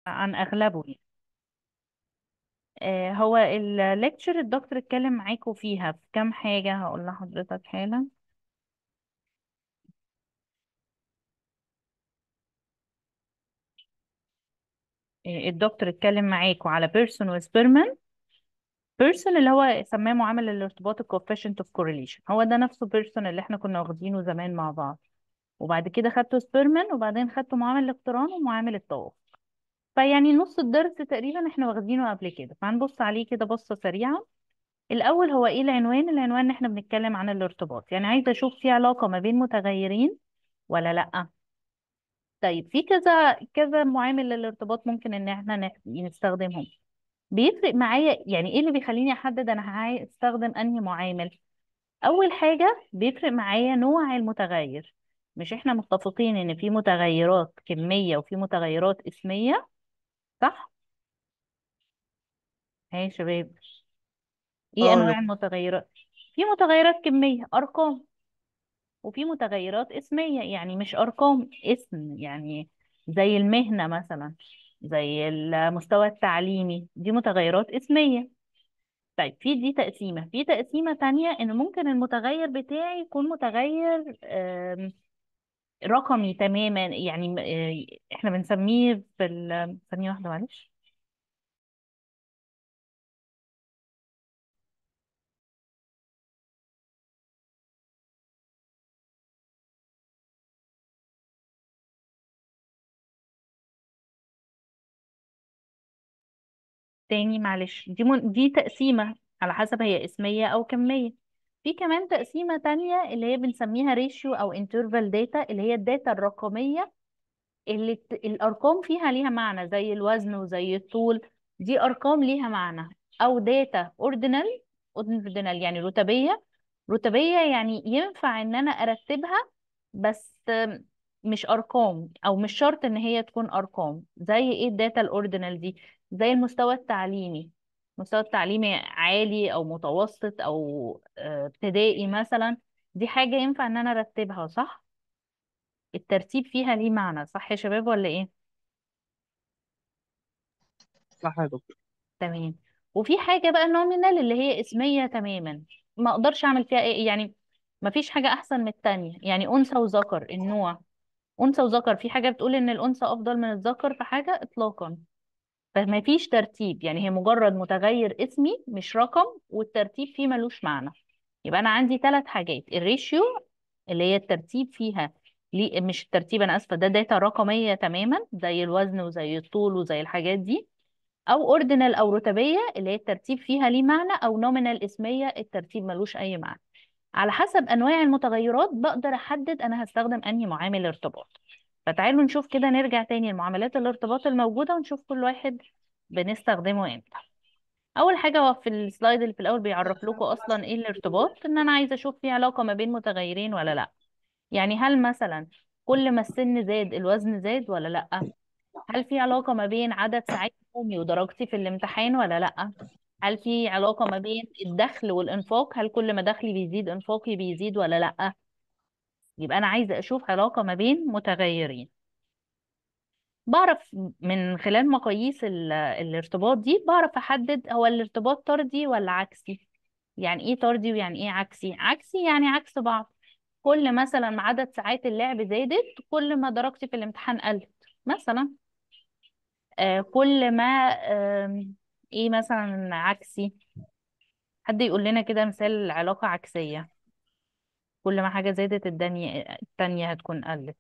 عن أغلبه يعني آه، هو الليكتشر الدكتور اتكلم معاكم فيها في كام حاجة هقول لحضرتك حالا آه، الدكتور اتكلم معاكم على بيرسون وسبيرمان بيرسون اللي هو سماه معامل الارتباط الكوفيشنت اوف كورليشن هو ده نفسه بيرسون اللي احنا كنا واخدينه زمان مع بعض وبعد كده خدته سبيرمان وبعدين خدته معامل الاقتران ومعامل التوافق فيعني نص الدرس تقريبا احنا واخدينه قبل كده فهنبص عليه كده بصة سريعة الأول هو ايه العنوان العنوان ان احنا بنتكلم عن الارتباط يعني عايزة اشوف في علاقة ما بين متغيرين ولا لأ طيب في كذا كذا معامل للارتباط ممكن ان احنا نح- نستخدمهم بيفرق معايا يعني ايه اللي بيخليني احدد انا عايز استخدم انهي معامل اول حاجة بيفرق معايا نوع المتغير مش احنا متفقين ان في متغيرات كمية وفي متغيرات اسمية صح هاي يا شباب ايه اه يا انواع المتغيرات في متغيرات كمية ارقام وفي متغيرات اسمية يعني مش ارقام اسم يعني زي المهنة مثلا زي المستوى التعليمي دي متغيرات اسمية طيب في دي تقسيمة في تقسيمة تانية ان ممكن المتغير بتاعي يكون متغير آم، رقمي تماما يعني م- آه، احنا بنسميه في ال- ثانية واحدة معلش تاني معلش دي من دي تقسيمة على حسب هي اسمية أو كمية في كمان تقسيمة تانية اللي هي بنسميها ريشيو أو انترفال داتا اللي هي الداتا الرقمية اللي ت- الأرقام فيها ليها معنى زي الوزن وزي الطول دي أرقام ليها معنى أو داتا اوردينال اوردينال يعني رتبية رتبية يعني ينفع إن أنا أرتبها بس مش أرقام أو مش شرط إن هي تكون أرقام زي إيه الداتا الأوردينال دي زي المستوى التعليمي المستوى التعليمي عالي أو متوسط أو آه، ابتدائي مثلا دي حاجة ينفع إن أنا أرتبها صح؟ الترتيب فيها ليه معنى صح يا شباب ولا إيه؟ صح يا دكتور تمام وفي حاجة بقى نومينال اللي هي اسمية تماما ما اقدرش اعمل فيها ايه يعني ما فيش حاجة احسن من التانية يعني انثى وذكر النوع انثى وذكر في حاجة بتقول ان الانثى افضل من الذكر في حاجة اطلاقا فما فيش ترتيب يعني هي مجرد متغير اسمي مش رقم والترتيب فيه ملوش معنى يبقى انا عندي ثلاث حاجات الريشيو اللي هي الترتيب فيها ليه مش الترتيب انا اسفة ده داتا رقمية تماما زي الوزن وزي الطول وزي الحاجات دي او اوردينال او رتبيه اللي هي الترتيب فيها ليه معنى او نومينال اسميه الترتيب ملوش اي معنى على حسب انواع المتغيرات بقدر احدد انا هستخدم انهي معامل ارتباط فتعالوا نشوف كده نرجع تاني لمعاملات الارتباط الموجوده ونشوف كل واحد بنستخدمه امتى اول حاجه هو في السلايد اللي في الاول بيعرف لكم اصلا ايه الارتباط ان انا عايزه اشوف في علاقه ما بين متغيرين ولا لا يعني هل مثلا كل ما السن زاد الوزن زاد ولا لا هل في علاقة ما بين عدد ساعات يومي ودرجتي في الامتحان ولا لأ؟ هل في علاقة ما بين الدخل والإنفاق؟ هل كل ما دخلي بيزيد إنفاقي بيزيد ولا لأ؟ يبقى أنا عايزة أشوف علاقة ما بين متغيرين بعرف من خلال مقاييس ال- الارتباط دي بعرف أحدد هو الارتباط طردي ولا عكسي يعني إيه طردي ويعني إيه عكسي؟ عكسي يعني عكس بعض كل مثلا ما عدد ساعات اللعب زادت كل ما درجتي في الامتحان قلت مثلا آه، كل ما آم، ايه مثلا عكسي حد يقول لنا كده مثال علاقة عكسية كل ما حاجة زادت الدنيا التانية هتكون قلت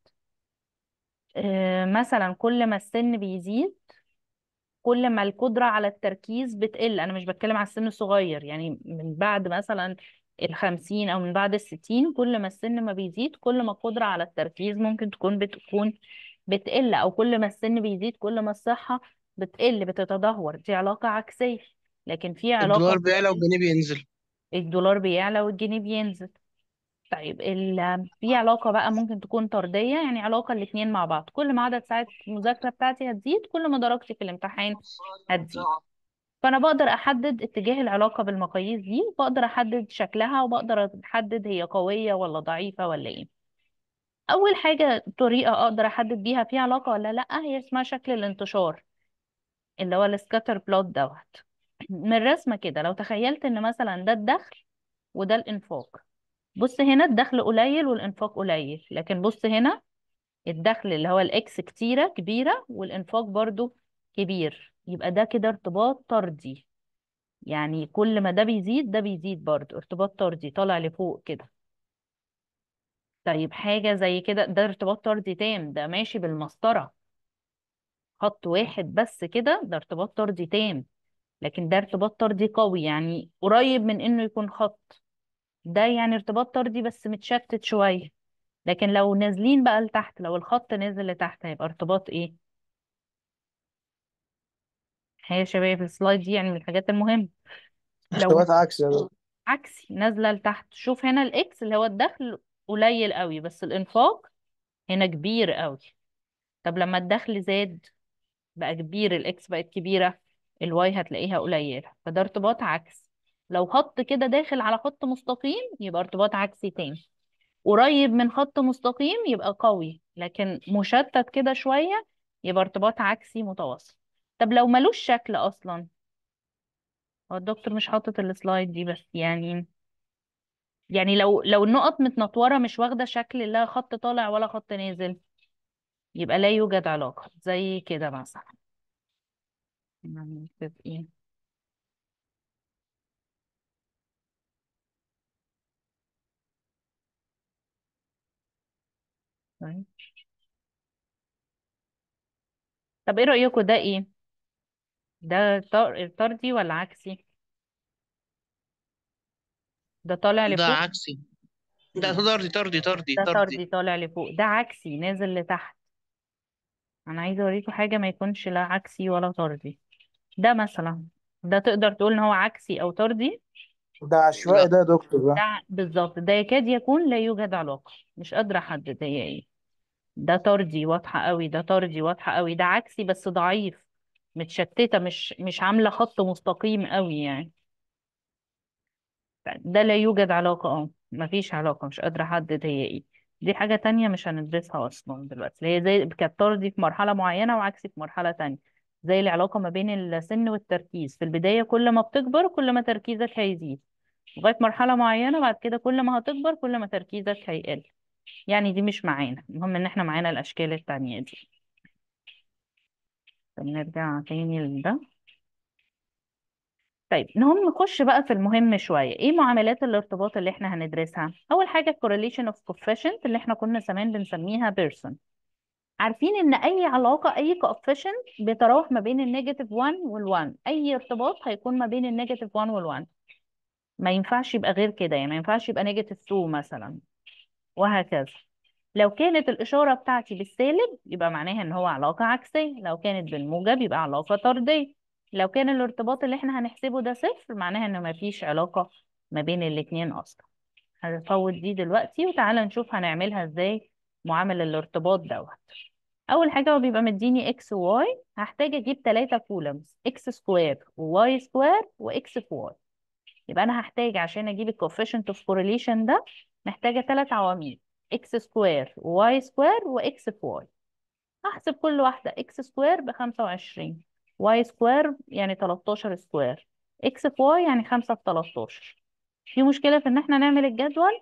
آه، مثلا كل ما السن بيزيد كل ما القدرة على التركيز بتقل أنا مش بتكلم على السن الصغير يعني من بعد مثلا الخمسين أو من بعد الستين كل ما السن ما بيزيد كل ما القدرة على التركيز ممكن تكون بتكون بتقل أو كل ما السن بيزيد كل ما الصحة بتقل بتتدهور دي علاقة عكسية لكن في علاقة الدولار بيعلى والجنيه بينزل الدولار بيعلى والجنيه بينزل طيب ال... في علاقة بقى ممكن تكون طردية يعني علاقة الاتنين مع بعض كل ما عدد ساعات المذاكرة بتاعتي هتزيد كل ما درجتي في الامتحان هتزيد فأنا بقدر أحدد اتجاه العلاقة بالمقاييس دي وبقدر أحدد شكلها وبقدر أحدد هي قوية ولا ضعيفة ولا إيه أول حاجة طريقة أقدر أحدد بيها في علاقة ولا لأ هي اسمها شكل الانتشار اللي هو السكاتر بلوت دوت من الرسمة كده لو تخيلت ان مثلا ده الدخل وده الانفاق بص هنا الدخل قليل والانفاق قليل لكن بص هنا الدخل اللي هو الاكس كتيرة كبيرة والانفاق برضو كبير يبقى ده كده ارتباط طردي يعني كل ما ده بيزيد ده بيزيد برضو ارتباط طردي طالع لفوق كده طيب حاجة زي كده ده ارتباط طردي تام ده ماشي بالمسطرة خط واحد بس كده ده ارتباط طردي تام لكن ده ارتباط طردي قوي يعني قريب من انه يكون خط ده يعني ارتباط طردي بس متشتت شوية لكن لو نازلين بقى لتحت لو الخط نازل لتحت هيبقى ارتباط ايه هي يا شباب السلايد دي يعني من الحاجات المهمة لو ارتباط عكسي يا دكتور عكسي نازلة لتحت شوف هنا الاكس اللي هو الدخل قليل قوي بس الانفاق هنا كبير قوي طب لما الدخل زاد بقى كبير الاكس بقت كبيرة الواي هتلاقيها قليلة فده ارتباط عكسي لو خط كده داخل على خط مستقيم يبقى ارتباط عكسي تاني قريب من خط مستقيم يبقى قوي لكن مشتت كده شوية يبقى ارتباط عكسي متوسط طب لو ملوش شكل اصلا هو الدكتور مش حاطط السلايد دي بس يعني يعني لو لو النقط متنطورة مش واخدة شكل لا خط طالع ولا خط نازل يبقى لا يوجد علاقة زي كده مثلا يعني نكتب ايه طيب طب ايه رأيكم ده ايه ده طار- طردي ولا عكسي ده طالع ده لفوق عكسي ده طردي طردي طردي ده طردي طردي طالع لفوق ده عكسي نازل لتحت انا عايزه اوريكم حاجه ما يكونش لا عكسي ولا طردي ده مثلا ده تقدر تقول ان هو عكسي او طردي ده عشوائي لا ده يا دكتور ده ده بالظبط ده يكاد يكون لا يوجد علاقه مش قادره احدد هي ايه ده طردي واضحه قوي ده طردي واضحه قوي ده عكسي بس ضعيف متشتته مش مش عامله خط مستقيم قوي يعني ده لا يوجد علاقة اه مفيش علاقة مش قادرة أحدد هي ايه دي حاجة تانية مش هندرسها أصلا دلوقتي اللي هي زي كانت طردي في مرحلة معينة وعكسي في مرحلة تانية زي العلاقة ما بين السن والتركيز في البداية كل ما بتكبر كل ما تركيزك هيزيد لغاية مرحلة معينة بعد كده كل ما هتكبر كل ما تركيزك هيقل يعني دي مش معانا المهم ان احنا معانا الأشكال التانية دي فنرجع تاني لده طيب نهم نخش بقى في المهم شوية ايه معاملات الارتباط اللي احنا هندرسها اول حاجة correlation of coefficient اللي احنا كنا زمان بنسميها بيرسون عارفين ان اي علاقة اي coefficient بيتراوح ما بين النيجاتيف 1 وال1 اي ارتباط هيكون ما بين النيجاتيف 1 وال1 ما ينفعش يبقى غير كده يعني ما ينفعش يبقى نيجاتيف 2 مثلا وهكذا لو كانت الإشارة بتاعتي بالسالب يبقى معناها إن هو علاقة عكسية لو كانت بالموجب يبقى علاقة طردية لو كان الارتباط اللي احنا هنحسبه ده صفر معناها إن مفيش علاقة ما بين الاتنين أصلا هنفوت دي دلوقتي وتعالى نشوف هنعملها ازاي معامل الارتباط دوت أول حاجة هو بيبقى مديني x و y هحتاج أجيب تلاتة كولمز x سكوير و y سكوير و x في y يبقى أنا هحتاج عشان أجيب ال coefficient of correlation ده محتاجة تلات عواميد x سكوير و y سكوير و x في y هحسب كل واحدة x سكوير بخمسة وعشرين y سكوير يعني تلاتاشر سكوير x في y يعني خمسة في تلاتاشر في مشكلة في إن احنا نعمل الجدول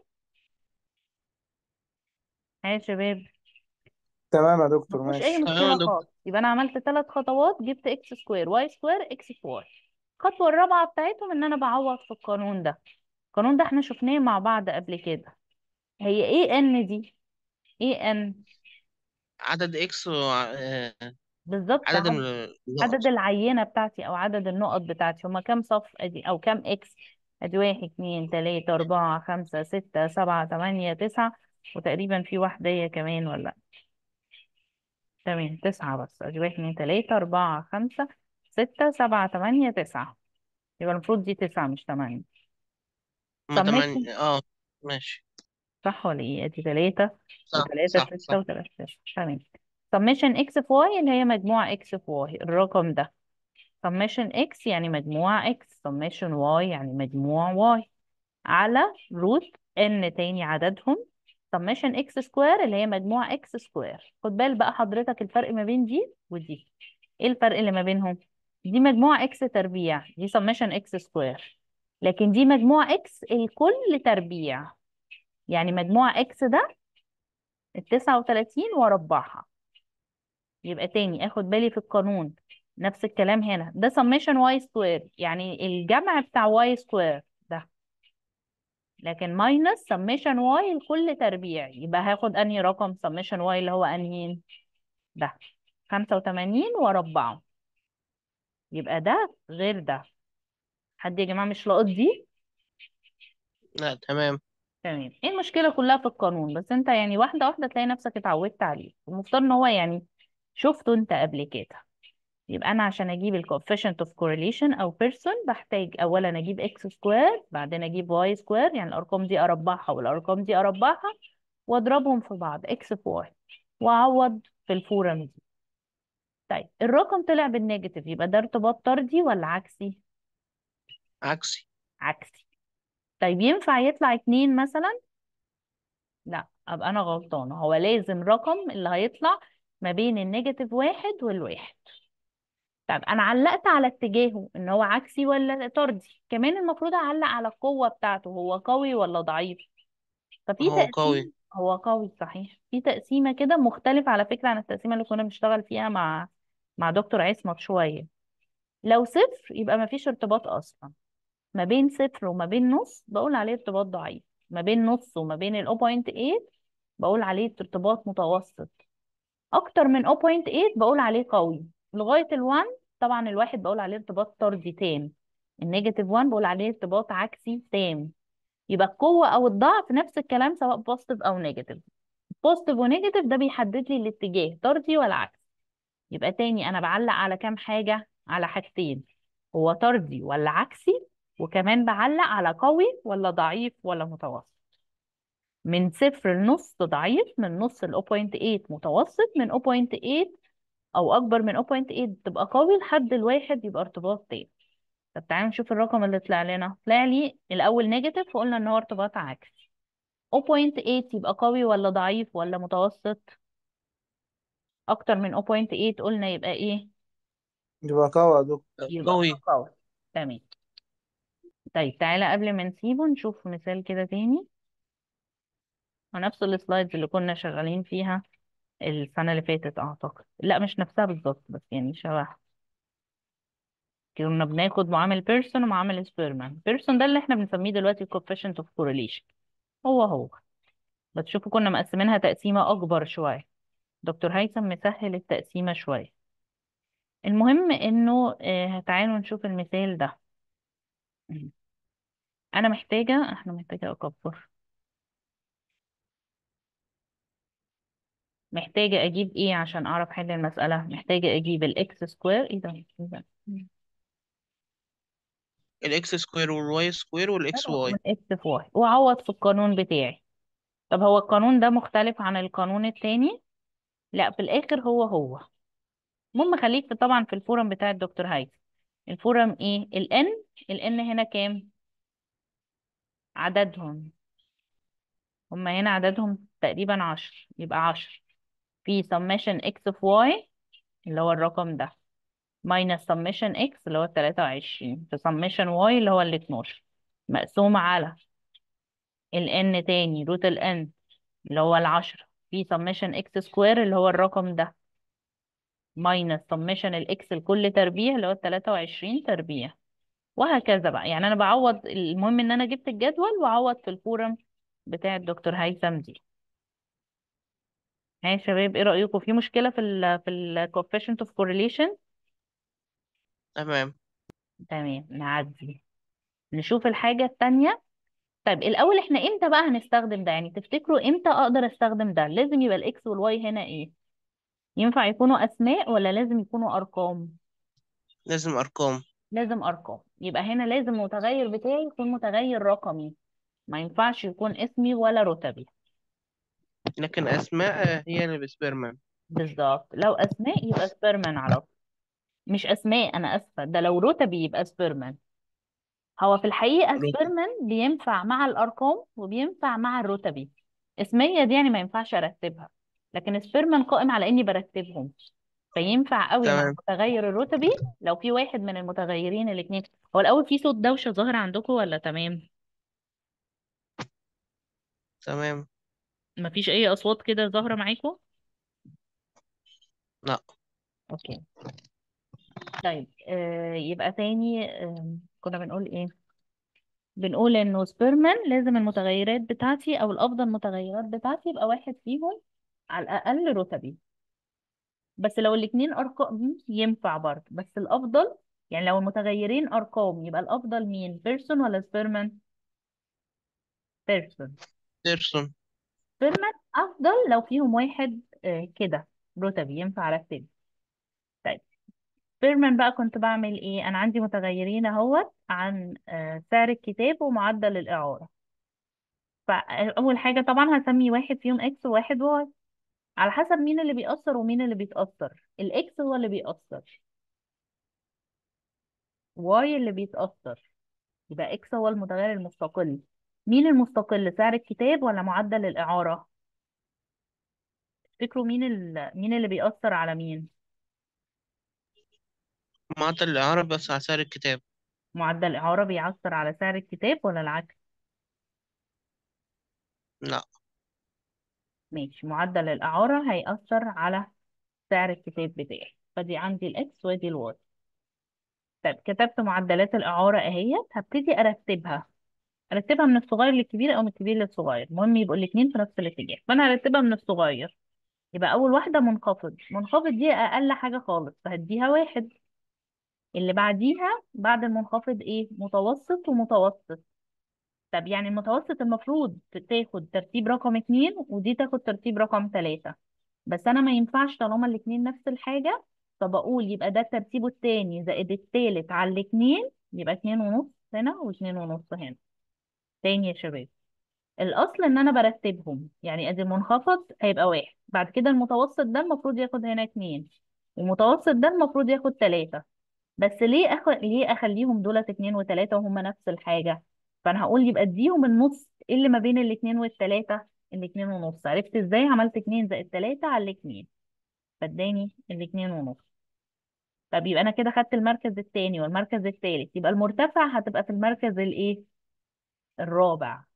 ها يا شباب تمام يا دكتور مفيهوش أي ماشي تمام يا مشكلة دكتور خالص يبقى أنا عملت ثلاث خطوات جبت x سكوير y سكوير x في y الخطوة الرابعة بتاعتهم إن أنا بعوض في القانون ده القانون ده احنا شفناه مع بعض قبل كده هي ايه ان دي ايه ان عدد اكس و... آه، بالظبط عدد عدد النقط عدد العينة بتاعتي أو عدد النقط بتاعتي هما كام صف أدي أو كام إكس أدي واحد اتنين تلاتة أربعة خمسة ستة سبعة تمانية تسعة وتقريبا في واحدة هي كمان ولا لأ؟ تمام تسعة بس أدي واحد اتنين تلاتة أربعة خمسة ستة سبعة تمانية تسعة يبقى المفروض دي تسعة مش تمانية ما سميتهم تمانية اه ماشي صح ولا إيه أدي تلاتة صح وتلاتة صح ستة صح وتلاتة تسعة تمام سميشن إكس في واي اللي هي مجموع إكس في واي الرقم ده summation x يعني مجموع x summation y يعني مجموع y على روت n تاني عددهم summation x سكوير اللي هي مجموع x سكوير خد بال بقى حضرتك الفرق ما بين دي ودي ايه الفرق اللي ما بينهم دي مجموع اكس تربيع دي سميشن اكس سكوير لكن دي مجموع اكس الكل تربيع يعني مجموع اكس ده التسعة وتلاتين واربعها يبقى تاني اخد بالي في القانون نفس الكلام هنا ده سميشن واي سكوير يعني الجمع بتاع واي سكوير ده لكن ماينس سميشن واي لكل تربيع يبقى هاخد انهي رقم سميشن واي اللي هو انهي ده خمسة وتمانين واربعه يبقى ده غير ده حد يا جماعة مش لاقط دي لا تمام تمام ايه المشكلة كلها في القانون بس انت يعني واحدة واحدة تلاقي نفسك اتعودت عليه المفترض ان هو يعني شفته انت قبل كده يبقى انا عشان اجيب ال coefficient of correlation او person بحتاج اولا اجيب x سكوير بعدين اجيب y سكوير يعني الارقام دي اربعها والارقام دي اربعها واضربهم في بعض x في y واعوض في الفورم دي طيب الرقم طلع بالنيجاتيف يبقى ده ارتباط طردي ولا عكسي عكسي عكسي طيب ينفع يطلع اتنين مثلا لا ابقى انا غلطانه هو لازم رقم اللي هيطلع ما بين النيجاتيف واحد والواحد طب انا علقت على اتجاهه ان هو عكسي ولا طردي كمان المفروض اعلق على القوه بتاعته هو قوي ولا ضعيف ففي هو قوي تقسيم هو قوي صحيح في تقسيمه كده مختلفه على فكره عن التقسيمه اللي كنا بنشتغل فيها مع مع دكتور عصمت شويه لو صفر يبقى ما فيش ارتباط اصلا ما بين صفر وما بين نص بقول عليه ارتباط ضعيف ما بين نص وما بين ال 0.8 بقول عليه ارتباط متوسط اكتر من 0.8 بقول عليه قوي لغايه ال1 طبعا الواحد بقول عليه ارتباط طردي تام النيجاتيف 1 بقول عليه ارتباط عكسي تام يبقى القوه او الضعف نفس الكلام سواء بوزيتيف او نيجاتيف بوزيتيف ونيجاتيف ده بيحدد لي الاتجاه طردي ولا عكسي يبقى تاني انا بعلق على كام حاجه على حاجتين هو طردي ولا عكسي وكمان بعلق على قوي ولا ضعيف ولا متوسط من صفر لنص ضعيف من نص ل 0.8 متوسط من 0.8 او اكبر من 0.8 تبقى قوي لحد الواحد يبقى ارتباط تام طب تعالوا نشوف الرقم اللي طلع لنا طلع لي الاول نيجاتيف فقلنا ان هو ارتباط عكسي 0.8 يبقى قوي ولا ضعيف ولا متوسط اكتر من 0.8 قلنا يبقى ايه يبقى قوي يا دكتور يبقى قوي قوي تمام طيب تعالى قبل ما نسيبه نشوف مثال كده تاني ونفس السلايدز اللي كنا شغالين فيها السنة اللي فاتت أعتقد لا مش نفسها بالظبط بس يعني شبهها كنا بناخد معامل بيرسون ومعامل سبيرمان بيرسون ده اللي احنا بنسميه دلوقتي coefficient of correlation هو هو بس شوفوا كنا مقسمينها تقسيمة أكبر شوية دكتور هيثم مسهل التقسيمة شوية المهم إنه آه تعالوا نشوف المثال ده أنا محتاجة احنا محتاجة أكبر محتاجة أجيب إيه عشان أعرف حل المسألة محتاجة أجيب الإكس سكوير إيه ده إيه ده الاكس سكوير والواي سكوير والاكس واي والإكس في واي وأعوض في القانون بتاعي طب هو القانون ده مختلف عن القانون التاني لا في الآخر هو هو المهم خليك في طبعا في الفورم بتاع الدكتور هيثم الفورم إيه الإن الإن هنا كام عددهم هما هنا عددهم تقريبا عشر يبقى عشر في summation x في y اللي هو الرقم ده minus summation x اللي هو التلاتة وعشرين في summation y اللي هو الاتناشر مقسوم على ال n تاني روت ال n اللي هو العشرة في summation x سكوير اللي هو الرقم ده minus summation ال x لكل تربيع اللي هو التلاتة وعشرين تربيع وهكذا بقى يعني أنا بعوض المهم إن أنا جبت الجدول وأعوض في الفورم بتاع الدكتور هيثم دي ها يا شباب ايه رأيكم في مشكلة في ال في ال coefficient of correlation تمام تمام نعدي نشوف الحاجة التانية طيب الأول احنا امتى بقى هنستخدم ده يعني تفتكروا امتى أقدر استخدم ده لازم يبقى الإكس والواي هنا ايه ينفع يكونوا أسماء ولا لازم يكونوا أرقام لازم ارقام لازم أرقام يبقى هنا لازم المتغير بتاعي يكون متغير رقمي ما ينفعش يكون اسمي ولا رتبي لكن اسماء هي اللي بسبيرمان بالظبط لو أسماء يبقى سبيرمان على طول مش أسماء أنا آسفة ده لو رتبي يبقى سبيرمان هو في الحقيقة رتب سبيرمان بينفع مع الأرقام وبينفع مع الرتبي اسمية دي يعني ما ينفعش أرتبها لكن سبيرمان قائم على إني برتبهم فينفع قوي مع تمام المتغير الرتبي لو في واحد من المتغيرين الاثنين هو الاول في صوت دوشه ظاهر عندكم ولا تمام تمام مفيش اي اصوات كده ظاهره معاكم لا اوكي طيب آه يبقى تاني آه كنا بنقول ايه بنقول انه سبيرمان لازم المتغيرات بتاعتي او الافضل متغيرات بتاعتي يبقى واحد فيهم على الاقل رتبي بس لو الاتنين ارقام ينفع برضه بس الافضل يعني لو المتغيرين ارقام يبقى الافضل مين بيرسون ولا سبيرمان بيرسون بيرسون سبيرمان افضل لو فيهم واحد آه كده رتبي ينفع ارتب طيب سبيرمان بقى كنت بعمل ايه انا عندي متغيرين اهوت عن آه سعر الكتاب ومعدل الاعاره فاول حاجه طبعا هسمي واحد فيهم اكس وواحد واي على حسب مين اللي بيأثر ومين اللي بيتأثر الاكس هو اللي بيأثر واي اللي بيتأثر يبقى اكس هو المتغير المستقل مين المستقل سعر الكتاب ولا معدل الإعارة تفتكروا مين ال... مين اللي بيأثر على مين معدل الإعارة بس على سعر الكتاب معدل الإعارة بيأثر على سعر الكتاب ولا العكس لا ماشي معدل الإعارة هيأثر على سعر الكتاب بتاعي فدي عندي الاكس ودي الواي طيب كتبت معدلات الإعارة اهيت هبتدي أرتبها ارتبها من الصغير للكبير او من الكبير للصغير المهم يبقوا الاثنين في نفس الاتجاه فانا هرتبها من الصغير يبقى اول واحده منخفض منخفض دي اقل حاجه خالص فهديها واحد اللي بعديها بعد المنخفض ايه متوسط ومتوسط طب يعني المتوسط المفروض تاخد ترتيب رقم اتنين ودي تاخد ترتيب رقم تلاتة بس انا ما ينفعش طالما الاتنين نفس الحاجه فبقول يبقى ده ترتيبه التاني زائد التالت على الاتنين يبقى اتنين ونص هنا واتنين ونص هنا تاني يا شباب الاصل ان انا برتبهم يعني ادي المنخفض هيبقى واحد بعد كده المتوسط ده المفروض ياخد هنا اتنين والمتوسط ده المفروض ياخد تلاتة بس ليه أخ... ليه اخليهم دولت اتنين وتلاتة وهم نفس الحاجة فانا هقول يبقى اديهم النص إيه اللي ما بين الاتنين والتلاتة الاتنين ونص عرفت ازاي عملت اتنين زائد تلاتة على الاتنين فاداني الاتنين ونص طب يبقى انا كده خدت المركز التاني والمركز التالت يبقى المرتفع هتبقى في المركز الايه الرابع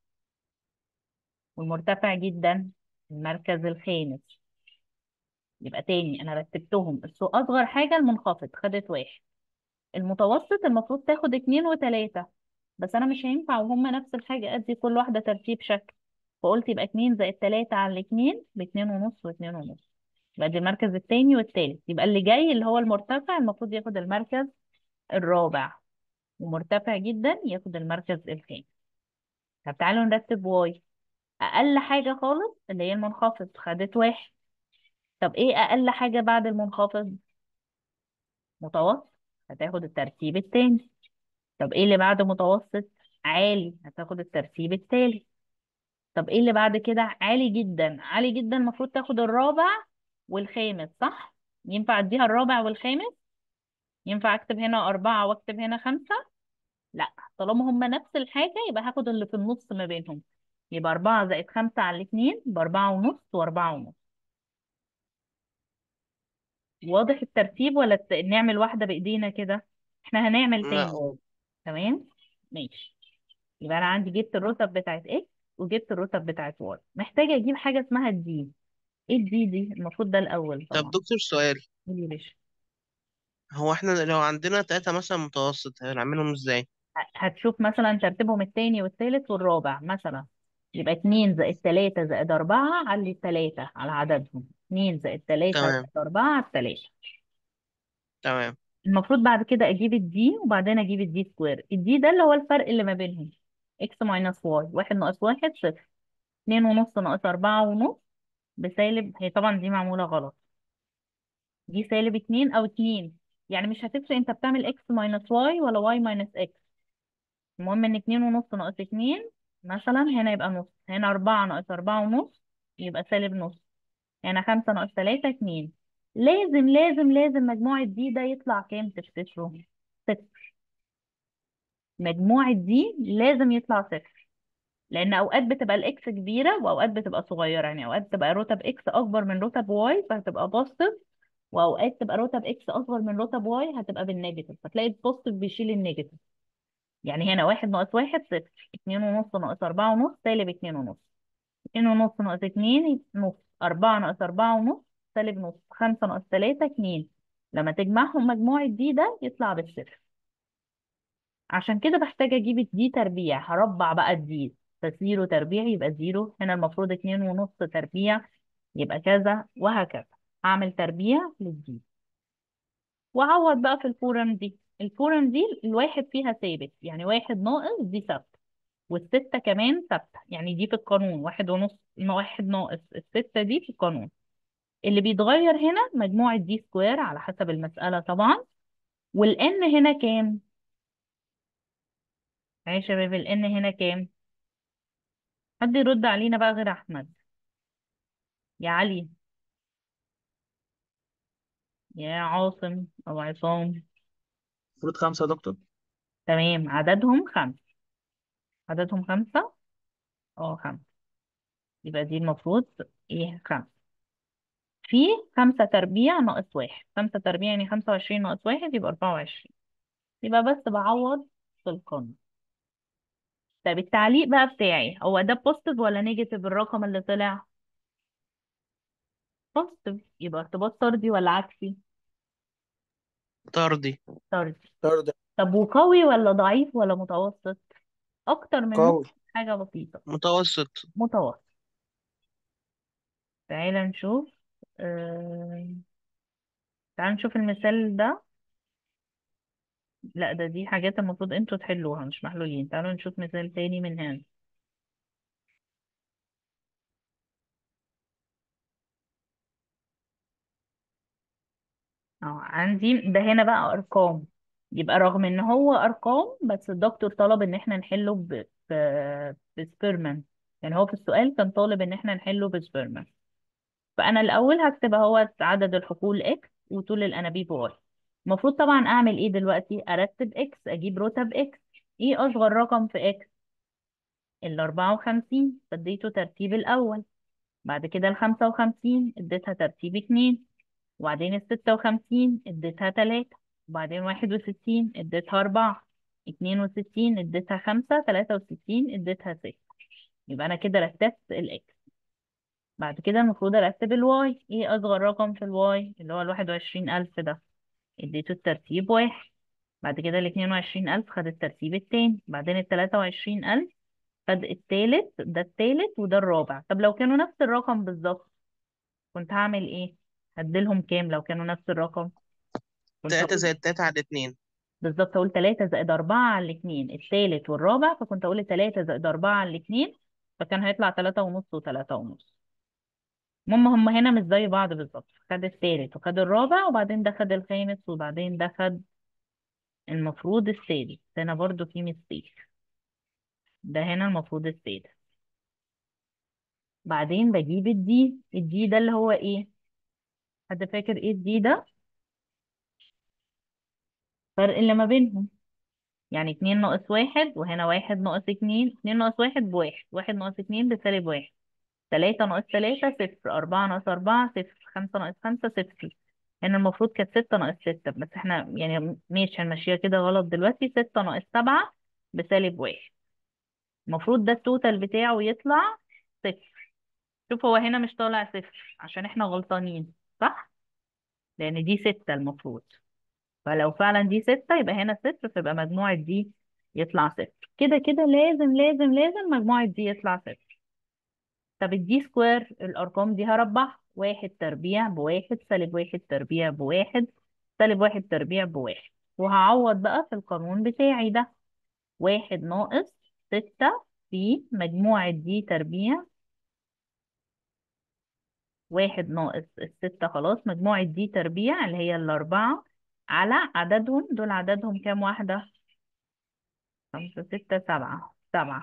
والمرتفع جدا المركز الخامس يبقى تاني انا رتبتهم السو اصغر حاجة المنخفض خدت واحد المتوسط المفروض تاخد اتنين وتلاتة بس انا مش هينفع وهما نفس الحاجة ادي كل واحدة ترتيب شكل فقلت يبقى اتنين زائد تلاتة على الاتنين باتنين ونص واتنين ونص يبقى دي المركز التاني والتالت يبقى اللي جاي اللي هو المرتفع المفروض ياخد المركز الرابع ومرتفع جدا ياخد المركز الخامس طب تعالوا نرتب واي اقل حاجة خالص اللي هي المنخفض خدت واحد طب ايه اقل حاجة بعد المنخفض متوسط هتاخد الترتيب التاني طب ايه اللي بعد متوسط عالي هتاخد الترتيب التالت طب ايه اللي بعد كده عالي جدا عالي جدا المفروض تاخد الرابع والخامس صح ينفع اديها الرابع والخامس ينفع اكتب هنا أربعة واكتب هنا خمسة لا طالما هما نفس الحاجة يبقى هاخد اللي في النص ما بينهم يبقى أربعة زائد خمسة على الاتنين بأربعة ونص وأربعة ونص واضح الترتيب ولا ت- نعمل واحدة بإيدينا كده احنا هنعمل لا تاني تمام ماشي يبقى أنا عندي جبت الرتب بتاعت اكس وجبت الرتب بتاعت واي محتاجة أجيب حاجة اسمها الدي ايه الدي دي المفروض ده الأول طب طبعا دكتور سؤال قولي يا باشا هو احنا لو عندنا تلاتة مثلا متوسط هنعملهم ازاي هتشوف مثلا ترتيبهم التاني والتالت والرابع مثلا يبقى اتنين زائد تلاتة زائد أربعة على التلاتة على عددهم اتنين زائد تلاتة تمام زائد أربعة على التلاتة تمام المفروض بعد كده أجيب الدي وبعدين أجيب الدي سكوير الدي ده اللي هو الفرق اللي ما بينهم اكس ماينس واي واحد ناقص واحد صفر اتنين ونص ناقص أربعة ونص بسالب هي طبعا دي معمولة غلط دي سالب اتنين أو اتنين يعني مش هتفرق انت بتعمل اكس ماينس واي ولا واي ماينس اكس المهم ان اتنين ونص ناقص اتنين مثلا هنا يبقى نص هنا أربعة ناقص أربعة ونص يبقى سالب نص هنا خمسة ناقص تلاتة اتنين لازم لازم لازم مجموع دي ده يطلع كام تفتكروا صفر مجموع دي لازم يطلع صفر لأن أوقات بتبقى الإكس كبيرة وأوقات بتبقى صغيرة يعني أوقات بتبقى رتب إكس أكبر من رتب واي فهتبقى بوزيتيف واوقات تبقى رتب اكس اصغر من رتب واي هتبقى بالنيجاتيف فتلاقي البوزيتيف بيشيل النيجاتيف يعني هنا واحد ناقص واحد صفر اتنين ونص ناقص أربعة ونص سالب اتنين ونص اتنين ونص ناقص اتنين نص أربعة ناقص أربعة ونص سالب نص خمسة ناقص تلاتة اتنين لما تجمعهم مجموع الدي ده يطلع بالصفر عشان كده بحتاج أجيب الدي تربيع هربع بقى الدي فزيرو تربيع يبقى زيرو هنا المفروض اتنين ونص تربيع يبقى كذا وهكذا هعمل تربيع للدي وأعوض بقى في الفورم دي الفورم دي الواحد فيها ثابت يعني واحد ناقص دي ثابتة والستة كمان ثابتة يعني دي في القانون واحد ونص واحد ناقص الستة دي في القانون اللي بيتغير هنا مجموع الدي سكوير على حسب المسألة طبعا والان هنا كام؟ يا شباب الان هنا كام؟ حد يرد علينا بقى غير أحمد يا علي يا عاصم أو عصام المفروض خمسة يا دكتور تمام عددهم خمسة عددهم خمسة اه خمسة يبقى دي المفروض ايه خمسة في خمسة تربيع ناقص واحد خمسة تربيع يعني خمسة وعشرين ناقص واحد يبقى أربعة وعشرين يبقى بس بعوض في القانون طب التعليق بقى بتاعي هو ده بوزيتيف ولا نيجاتيف الرقم اللي طلع بوزيتيف يبقى ارتباط طردي ولا عكسي طردي طردي طرد طب وقوي ولا ضعيف ولا متوسط اكتر من نص قوي حاجة بسيطة متوسط متوسط تعالى نشوف آه... تعالى نشوف المثال ده لا ده دي حاجات المفروض انتوا تحلوها مش محلولين تعالوا نشوف مثال تاني من هنا اه عندي ده هنا بقى ارقام يبقى رغم ان هو ارقام بس الدكتور طلب ان احنا نحله ب ب بسبيرمان يعني هو في السؤال كان طالب ان احنا نحله بسبيرمان فانا الاول هكتب اهو عدد الحقول اكس وطول الانابيب واي المفروض طبعا اعمل ايه دلوقتي ارتب اكس اجيب رتب اكس ايه اصغر رقم في اكس ال 54 فاديته ترتيب الاول بعد كده ال 55 اديتها ترتيب اتنين وبعدين ال 56 اديتها تلاتة وبعدين 61 اديتها أربعة 62 اديتها خمسة 63 اديتها ستة يبقى أنا كده رتبت الإكس بعد كده المفروض أرتب الواي إيه أصغر رقم في الواي اللي هو الواحد وعشرين ألف ده اديته الترتيب واحد بعد كده الاتنين وعشرين ألف خد الترتيب التاني بعدين التلاتة وعشرين ألف خد التالت ده التالت وده الرابع طب لو كانوا نفس الرقم بالظبط كنت هعمل ايه هديلهم كام لو كانوا نفس الرقم كنت تلاتة هقول زائد تلاتة على اتنين بالظبط اقول 3 زائد 4 على الاثنين الثالث والرابع فكنت اقول 3 زائد 4 على الاثنين فكان هيطلع 3 ونص و3 ونص المهم هم هنا مش زي بعض بالظبط خد الثالث وخد الرابع وبعدين ده خد الخامس وبعدين ده خد المفروض السادس هنا برضو في مستيك ده هنا المفروض السادس بعدين بجيب الدي الدي ده اللي هو ايه حد فاكر ايه الدي ده فرق اللي ما بينهم يعني اتنين ناقص واحد وهنا واحد ناقص اتنين اتنين ناقص واحد بواحد واحد ناقص اتنين بسالب واحد تلاتة ناقص تلاتة صفر أربعة ناقص أربعة صفر خمسة ناقص خمسة صفر هنا المفروض كانت ستة ناقص ستة بس احنا يعني ماشي هنمشيها كده غلط دلوقتي ستة ناقص سبعة بسالب واحد المفروض ده التوتال بتاعه يطلع صفر شوف هو هنا مش طالع صفر عشان احنا غلطانين صح؟ لأن دي ستة المفروض فلو فعلا دي ستة يبقى هنا صفر فيبقى مجموعة دي يطلع صفر كده كده لازم لازم لازم مجموعة دي يطلع صفر طب الدي سكوير الأرقام دي هربعها واحد تربيع بواحد سالب واحد تربيع بواحد سالب واحد تربيع بواحد وهعوض بقى في القانون بتاعي ده واحد ناقص ستة في مجموعة دي تربيع واحد ناقص الستة خلاص مجموعة دي تربيع اللي هي الأربعة على عددهم دول عددهم كام واحدة؟ خمسة ستة سبعة سبعة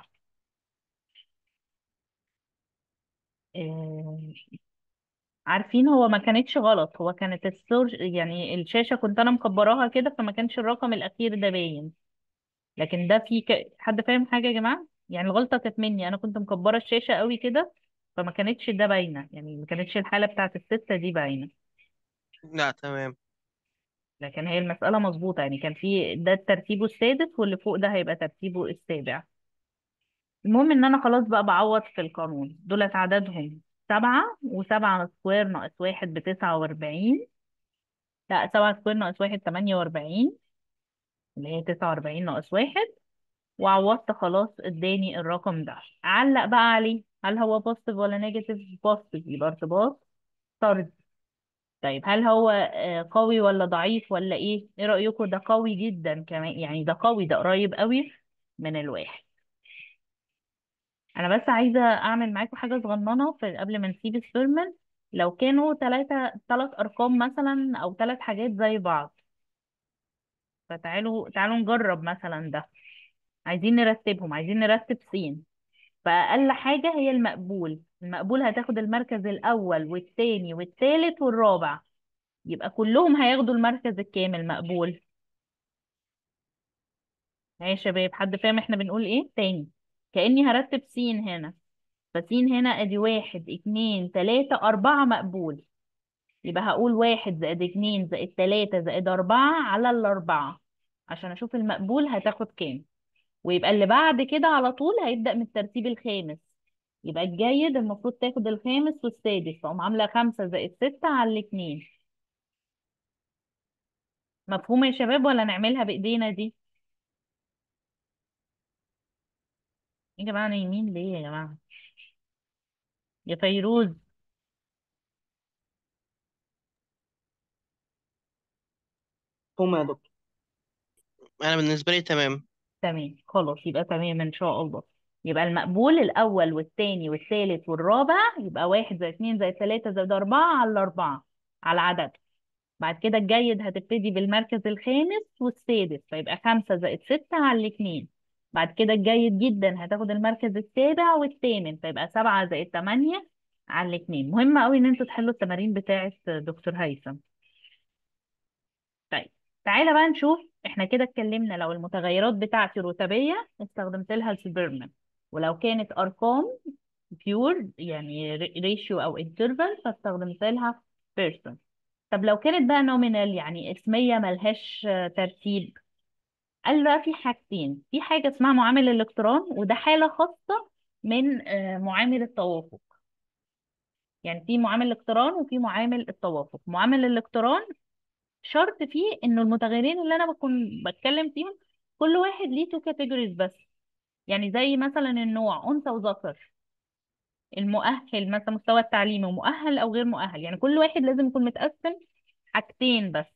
إيه، عارفين هو ما كانتش غلط هو كانت السور يعني الشاشة كنت أنا مكبراها كده فما كانش الرقم الأخير ده باين لكن ده في ك... حد فاهم حاجة يا جماعة؟ يعني الغلطة كانت مني أنا كنت مكبرة الشاشة قوي كده فما كانتش ده باينة يعني ما كانتش الحالة بتاعت الستة دي باينة لا تمام لكن هي المسألة مظبوطة يعني كان في ده ترتيبه السادس واللي فوق ده هيبقى ترتيبه السابع المهم ان انا خلاص بقى بعوض في القانون دولت عددهم سبعة وسبعة سكوير ناقص واحد بتسعة واربعين لا سبعة سكوير ناقص واحد تمانية واربعين اللي هي تسعة واربعين ناقص واحد وعوضت خلاص اداني الرقم ده علق بقى عليه هل هو بوزيتيف ولا نيجاتيف بوزيتيف يبقى ارتباط طردي طيب هل هو آه، قوي ولا ضعيف ولا ايه ايه رأيكم ده قوي جدا كمان يعني ده قوي ده قريب قوي من الواحد انا بس عايزه اعمل معاكم حاجه صغننه في قبل ما نسيب السيرمن لو كانوا ثلاثه ثلاث ارقام مثلا او ثلاث حاجات زي بعض فتعالوا تعالوا نجرب مثلا ده عايزين نرتبهم عايزين نرتب سين فاقل حاجه هي المقبول المقبول هتاخد المركز الاول والثاني والثالث والرابع يبقى كلهم هياخدوا المركز الكامل مقبول ها يا شباب حد فاهم احنا بنقول ايه تاني كأني هرتب سين هنا فسين هنا ادي واحد اتنين تلاتة اربعة مقبول يبقى هقول واحد زائد اتنين زائد تلاتة زائد اربعة على الاربعة عشان اشوف المقبول هتاخد كام ويبقى اللي بعد كده على طول هيبدأ من الترتيب الخامس يبقى الجيد المفروض تاخد الخامس والسادس فأقوم عاملة خمسة زائد ستة على الاتنين مفهوم يا شباب ولا نعملها بإيدينا دي يا جماعة نايمين ليه يا جماعة يا فيروز هما يا دكتور انا بالنسبه لي تمام تمام خلاص يبقى تمام ان شاء الله يبقى المقبول الاول والثاني والثالث والرابع يبقى واحد زائد اتنين زائد تلاتة زائد اربعة على الاربعة على عدد بعد كده الجيد هتبتدي بالمركز الخامس والسادس فيبقى خمسة زائد ستة على الاتنين بعد كده الجيد جدا هتاخد المركز السابع والثامن فيبقى سبعة زائد تمانية على الاتنين مهم قوي ان انتوا تحلوا التمارين بتاعة دكتور هيثم طيب تعالى بقى نشوف احنا كده اتكلمنا لو المتغيرات بتاعتي رتبية استخدمت لها السبيرمان ولو كانت ارقام بيور يعني ريشيو او انترفال فاستخدمت لها بيرسون طب لو كانت بقى نومينال يعني اسمية ملهاش آه، ترتيب قال بقى في حاجتين في حاجة اسمها معامل الاقتران وده حالة خاصة من آه، معامل التوافق يعني في معامل الاقتران وفي معامل التوافق معامل الاقتران شرط فيه انه المتغيرين اللي انا بكون بتكلم فيهم كل واحد ليه تو كاتيجوريز بس يعني زي مثلا النوع انثى وذكر المؤهل مثلا مستوى التعليمي ومؤهل او غير مؤهل يعني كل واحد لازم يكون متقسم حاجتين بس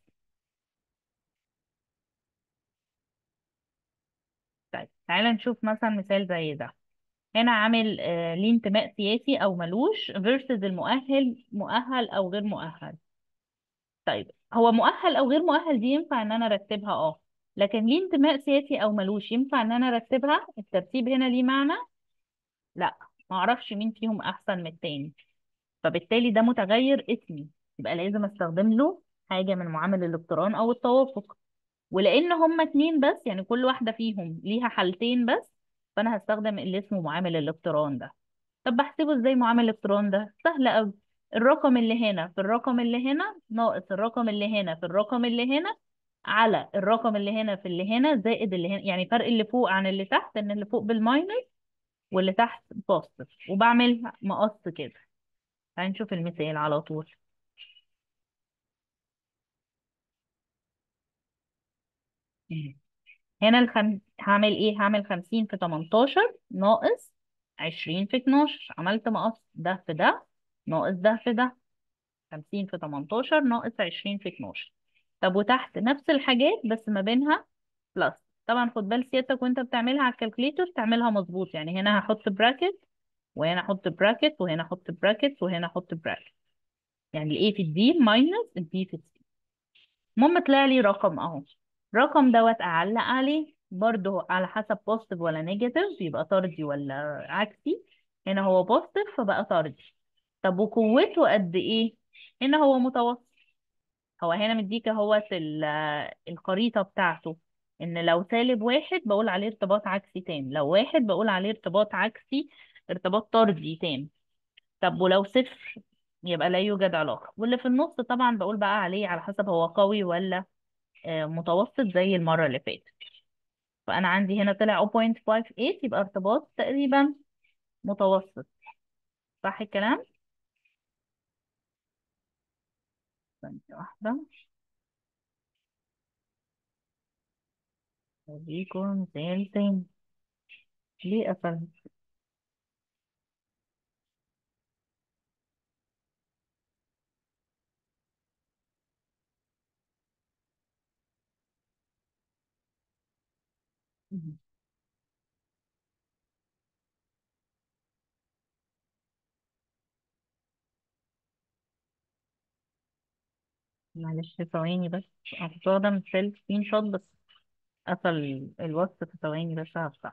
طيب تعالى نشوف مثلا مثال زي ده هنا عامل آه ليه انتماء سياسي او ملوش versus المؤهل مؤهل او غير مؤهل طيب هو مؤهل او غير مؤهل دي ينفع ان انا ارتبها اه لكن ليه انتماء سياسي او ملوش ينفع ان انا ارتبها الترتيب هنا ليه معنى لا ما اعرفش مين فيهم احسن من التاني فبالتالي ده متغير اسمي يبقى لازم استخدم له حاجة من معامل الاقتران او التوافق ولان هما اتنين بس يعني كل واحدة فيهم ليها حالتين بس فانا هستخدم اللي اسمه معامل الاقتران ده طب بحسبه ازاي معامل الاقتران ده سهل قوي الرقم اللي هنا في الرقم اللي هنا ناقص الرقم اللي هنا في الرقم اللي هنا على الرقم اللي هنا في اللي هنا زائد اللي هنا يعني فرق اللي فوق عن اللي تحت ان اللي فوق بالماينس واللي تحت بوزيتيف وبعمل مقص كده هنشوف المثال على طول هنا الخم... هعمل ايه هعمل خمسين في تمنتاشر ناقص عشرين في اتناشر عملت مقص ده في ده ناقص ده في ده خمسين في تمنتاشر ناقص عشرين في اتناشر طب وتحت نفس الحاجات بس ما بينها بلس طبعا خد بال سيادتك وانت بتعملها على الكالكوليتر تعملها مظبوط يعني هنا هحط براكت وهنا احط براكت وهنا احط براكت وهنا احط براكت يعني الايه في الدي ماينس البي في السي المهم طلع لي رقم اهو الرقم دوت اعلق عليه برضه على حسب بوزيتيف ولا نيجاتيف يبقى طردي ولا عكسي هنا هو بوزيتيف فبقى طردي طب وقوته قد ايه هنا هو متوسط هو هنا مديك اهوت ال- الخريطة بتاعته ان لو سالب واحد بقول عليه ارتباط عكسي تام لو واحد بقول عليه ارتباط عكسي ارتباط طردي تام طب ولو صفر يبقى لا يوجد علاقة واللي في النص طبعا بقول بقى عليه على حسب هو قوي ولا آه، متوسط زي المرة اللي فاتت فأنا عندي هنا طلع 0.58 يبقى ارتباط تقريبا متوسط صح الكلام؟ ثانية واحدة أوريكم مثال تاني ليه قفلت؟ مهم. معلش ثواني بس هستخدم مثال سكرين شوت بس قفل الوصف في ثواني بس هفتح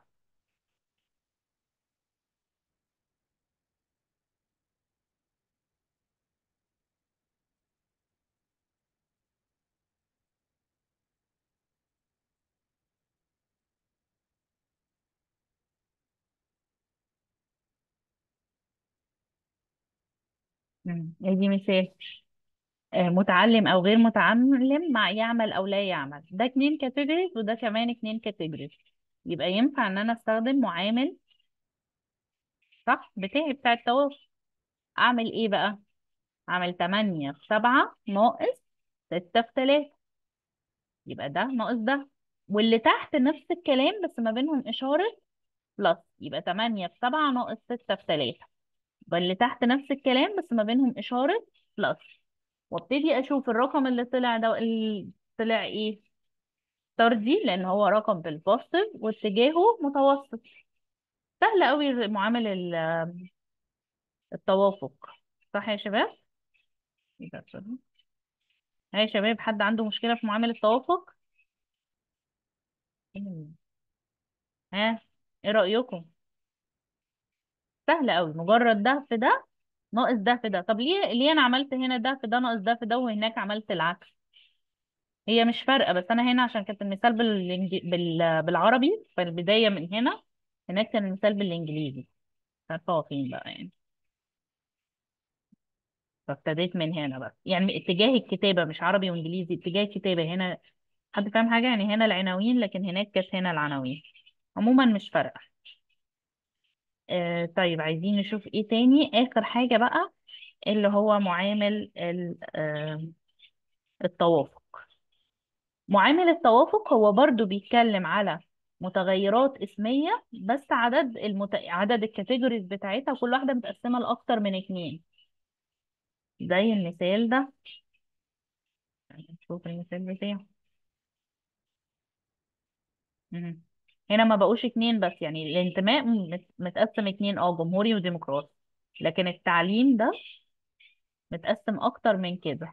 مم. ادي مثال آه، متعلم او غير متعلم مع يعمل او لا يعمل ده اتنين كاتيجوريز وده كمان اتنين كاتيجوريز يبقى ينفع ان انا استخدم معامل صح بتاعي بتاع التواصل اعمل ايه بقى اعمل 8 في 7 ناقص 6 في 3 يبقى ده ناقص ده واللي تحت نفس الكلام بس ما بينهم اشارة بلس يبقى 8 في 7 ناقص 6 في 3 يبقى اللي تحت نفس الكلام بس ما بينهم اشارة بلس وابتدي اشوف الرقم اللي طلع ده اللي طلع ايه طردي لان هو رقم بالبوزيتيف واتجاهه متوسط سهل قوي معامل ال- التوافق صح يا شباب إيه ده؟ سوري. ها يا شباب حد عنده مشكلة في معامل التوافق إيه؟ ها ايه رأيكم سهل قوي مجرد ده في ده ناقص ده في ده طب ليه ليه انا عملت هنا ده في ده ناقص ده في ده وهناك عملت العكس هي مش فارقة بس انا هنا عشان كانت المثال بالإنج... بال... بالعربي فالبداية من هنا هناك كان المثال بالانجليزي مش عارفة هو فين بقى يعني فابتديت من هنا بس يعني اتجاه الكتابة مش عربي وانجليزي اتجاه الكتابة هنا حد فاهم حاجة يعني هنا العناوين لكن هناك كانت هنا العناوين عموما مش فارقة آه طيب عايزين نشوف ايه تاني اخر حاجة بقى اللي هو معامل ال- آه التوافق معامل التوافق هو برضو بيتكلم على متغيرات اسمية بس عدد المت... عدد الكاتيجوريز بتاعتها كل واحدة متقسمة لأكتر من اتنين زي المثال ده نشوف المثال بتاعه مهم. هنا ما بقوش اتنين بس يعني الانتماء مت- متقسم اتنين اه جمهوري وديمقراطي لكن التعليم ده متقسم اكتر من كده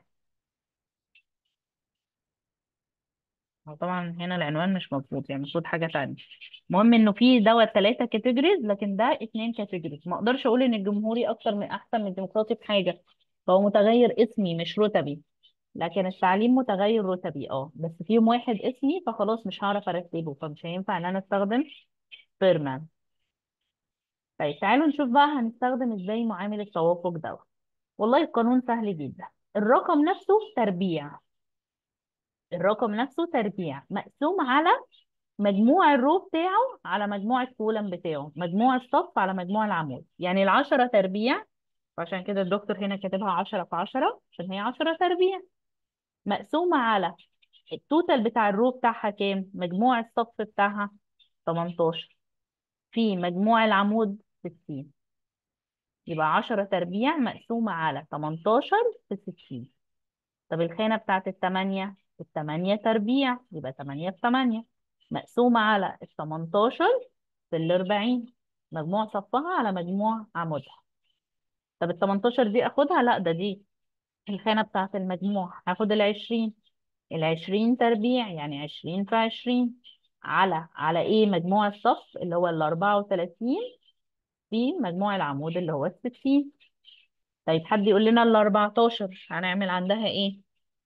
هو طبعا هنا العنوان مش مظبوط يعني المفروض حاجة تانية المهم انه في دوت ثلاثة كاتيجوريز لكن ده اتنين كاتيجوريز ما اقدرش اقول ان الجمهوري اكتر من احسن من الديمقراطي في حاجة فهو متغير اسمي مش رتبي لكن التعليم متغير رتبي اه بس فيهم واحد اسمي فخلاص مش هعرف ارتبه فمش هينفع ان انا استخدم بيرمان طيب تعالوا نشوف بقى هنستخدم ازاي معامل التوافق دوت والله القانون سهل جدا الرقم نفسه تربيع الرقم نفسه تربيع مقسوم على مجموع الرو بتاعه على مجموع الكولم بتاعه مجموع الصف على مجموع العمود يعني العشرة تربيع عشان كده الدكتور هنا كاتبها عشرة في عشرة عشان هي عشرة تربيع مقسومة على التوتال بتاع الرو بتاعها كام مجموع الصف بتاعها 18 في مجموع العمود 60 يبقى 10 تربيع مقسومة على 18 في 60 طب الخانة بتاعت التمانية التمانية تربيع يبقى تمانية في تمانية مقسومة على التمنتاشر في الأربعين مجموع صفها على مجموع عمودها طب التمنتاشر دي أخدها؟ لأ ده دي الخانة بتاعت المجموع هاخد العشرين العشرين تربيع يعني عشرين في عشرين على على إيه مجموع الصف اللي هو الأربعة وتلاتين في مجموع العمود اللي هو الستين طيب حد يقول لنا الأربعتاشر هنعمل عندها إيه؟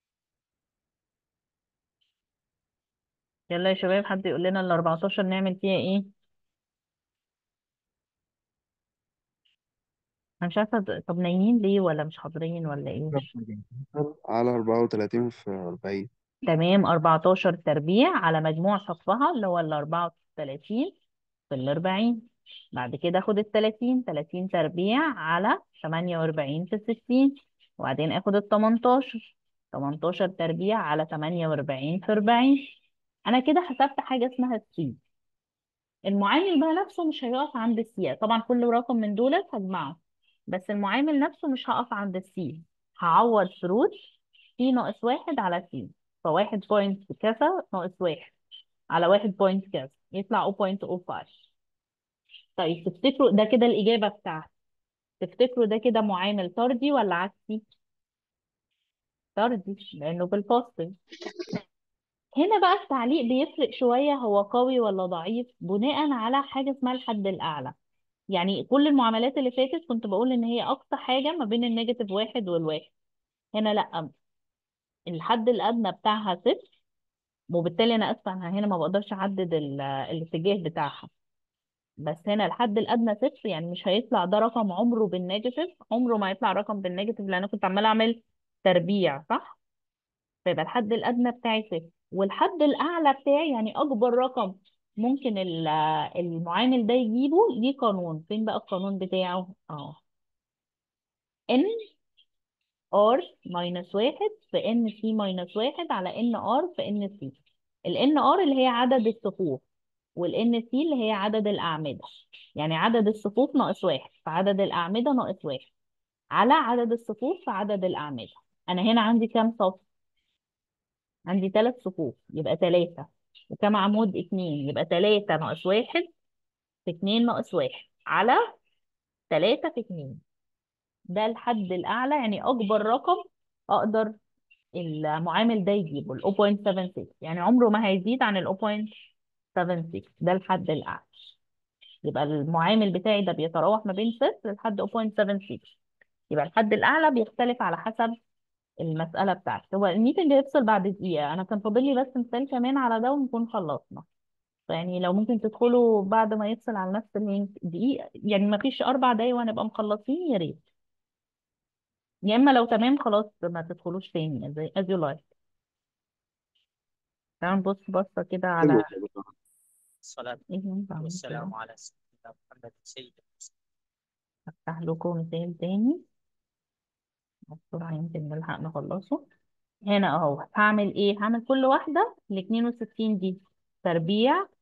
يلا يا شباب حد يقول لنا ال 14 نعمل فيها ايه انا مش عارفه د- طب نايمين ليه ولا مش حاضرين ولا ايه على أربعة وتلاتين في أربعين تمام 14 تربيع على مجموع صفها اللي هو ال 34 في ال 40 بعد كده اخد ال 30 30 تربيع على 48 في 60 وبعدين اخد ال 18 18 تربيع على 48 في 40 انا كده حسبت حاجه اسمها السي المعامل بقى نفسه مش هيقف عند السي طبعا كل رقم من دول هجمعه بس المعامل نفسه مش هقف عند السي هعوض فروت سي ناقص واحد على سي فواحد بوينت كذا ناقص واحد على واحد بوينت كذا يطلع 0.05 طيب تفتكروا ده كده الإجابة بتاعتي تفتكروا ده كده معامل طردي ولا عكسي؟ طردي لأنه بالبوزيتيف هنا بقى التعليق بيفرق شوية هو قوي ولا ضعيف بناء على حاجة اسمها الحد الأعلى يعني كل المعاملات اللي فاتت كنت بقول إن هي أقصى حاجة ما بين النيجاتيف واحد والواحد هنا لأ الحد الأدنى بتاعها صفر وبالتالي أنا آسفة أنا هنا ما بقدرش أحدد ال- الاتجاه بتاعها بس هنا الحد الأدنى صفر يعني مش هيطلع ده رقم عمره بالنيجاتيف عمره ما يطلع رقم بالنيجاتيف لأن أنا كنت عمالة أعمل تربيع صح؟ فيبقى الحد الأدنى بتاعي صفر والحد الأعلى بتاعي يعني أكبر رقم ممكن ال- المعامل ده يجيبه ليه قانون فين بقى القانون بتاعه؟ اه ان ار ماينس واحد في ان سي ماينس واحد على ان ار في ان سي الان ار اللي هي عدد الصفوف والان سي اللي هي عدد الأعمدة يعني عدد الصفوف ناقص واحد فعدد الأعمدة ناقص واحد على عدد الصفوف في عدد الأعمدة أنا هنا عندي كام صف؟ عندي ثلاث صفوف يبقى ثلاثة وكم عمود اتنين يبقى ثلاثة ناقص واحد في اتنين ناقص واحد على ثلاثة في اتنين ده الحد الأعلى يعني أكبر رقم أقدر المعامل ده يجيبه ال 0.76 يعني عمره ما هيزيد عن ال 0.76 ده الحد الأعلى يبقى المعامل بتاعي ده بيتراوح ما بين صفر لحد 0.76 يبقى الحد الأعلى بيختلف على حسب المسألة بتاعتي هو الميتنج هيفصل بعد دقيقة أنا كان فاضل لي بس مثال كمان على ده ونكون خلصنا فيعني لو ممكن تدخلوا بعد ما يفصل على نفس اللينك دقيقة يعني ما فيش أربع دقايق وهنبقى مخلصين يا ريت يا إما لو تمام خلاص ما تدخلوش تاني زي as you like تعالوا نبص بصة كده على حلو كده. الصلاة إيه اللي أنت عامله والسلام كده على سيدنا محمد سيد المرسلين أفتح لكم مثال تاني بسرعة يمكن نلحق نخلصه هنا اهو هعمل ايه هعمل كل واحدة ال 62 دي تربيع